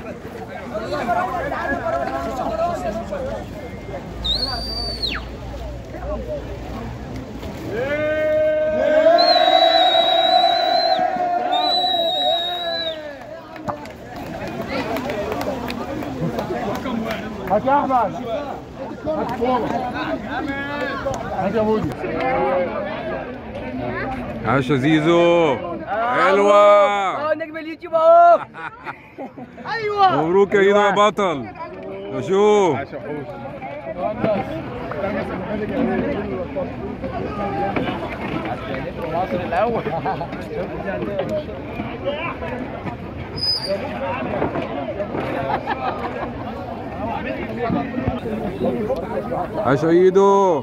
هات يا احمد هات فوق هات يا مودي عاش يا زيزو حلوة اه نجم اليوتيوب اهو ايوه مبروك يا ايدو يا بطل شوف مصر الاول عاش يا ايدو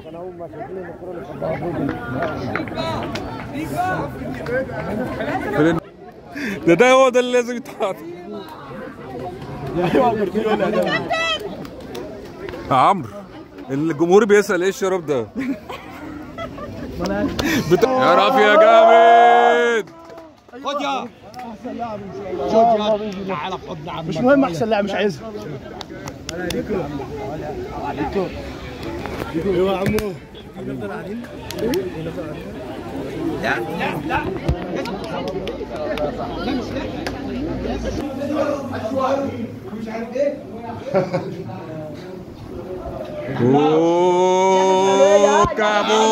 فين- ده ده هو ده اللي لازم يتحط يا عمرو الجمهور بيسأل ايه الشراب ده بت... يا رافي يا جامد خد يا خد يا تعالى في حضن عمك مش مهم احسن لاعب مش عايزها ايوه يا عمو اوه كابو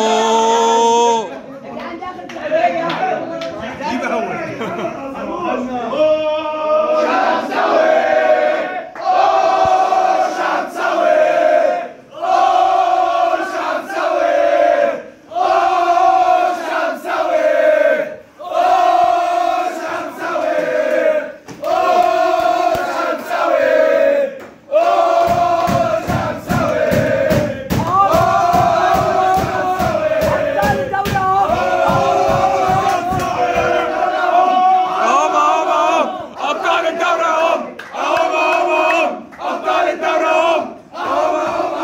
اهم اهم اهم ابطال الدوري اهم اهم اهم اهم ابطال الدوري اهم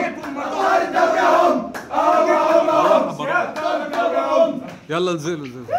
يلا انزلوا انزلوا